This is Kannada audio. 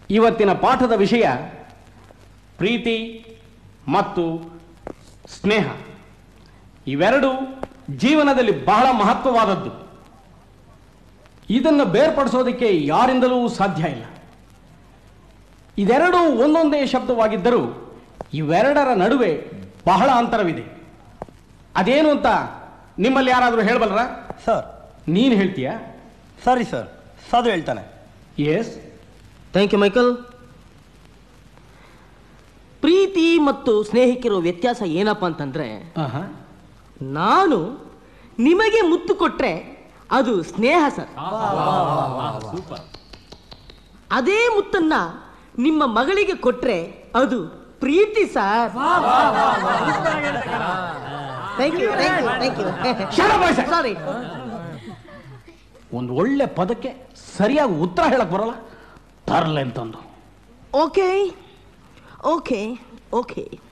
ಇವತ್ತಿನ ಪಾಠದ ವಿಷಯ ಪ್ರೀತಿ ಮತ್ತು ಸ್ನೇಹ ಇವೆರಡು ಜೀವನದಲ್ಲಿ ಬಹಳ ಮಹತ್ವವಾದದ್ದು ಇದನ್ನು ಬೇರ್ಪಡಿಸೋದಕ್ಕೆ ಯಾರಿಂದಲೂ ಸಾಧ್ಯ ಇಲ್ಲ ಇದೆರಡೂ ಒಂದೊಂದೇ ಶಬ್ದವಾಗಿದ್ದರೂ ಇವೆರಡರ ನಡುವೆ ಬಹಳ ಅಂತರವಿದೆ ಅದೇನು ಅಂತ ನಿಮ್ಮಲ್ಲಿ ಯಾರಾದರೂ ಹೇಳಬಲ್ಲರ ಸರ್ ನೀನು ಹೇಳ್ತೀಯಾ ಸರಿ ಸರ್ ಸಾಧು ಹೇಳ್ತಾನೆ ಎಸ್ ಥ್ಯಾಂಕ್ ಯು ಮೈಕಲ್ ಪ್ರೀತಿ ಮತ್ತು ಸ್ನೇಹಿಕರು ವ್ಯತ್ಯಾಸ ಏನಪ್ಪ ಅಂತಂದ್ರೆ ನಾನು ನಿಮಗೆ ಮುತ್ತು ಕೊಟ್ರೆ ಅದು ಸ್ನೇಹ ಸರ್ ಅದೇ ಮುತ್ತನ್ನ ನಿಮ್ಮ ಮಗಳಿಗೆ ಕೊಟ್ರೆ ಅದು ಪ್ರೀತಿ sir thank you thank you thank you sorry ಒಂದು ಒಳ್ಳೆ ಪದಕ್ಕೆ ಸರಿಯಾಗಿ ಉತ್ತರ ಹೇಳಕ್ ಬರಲ್ಲ ತರ್ಲೆ ಅಂತಂದು ಓಕೆ ಓಕೆ ಓಕೆ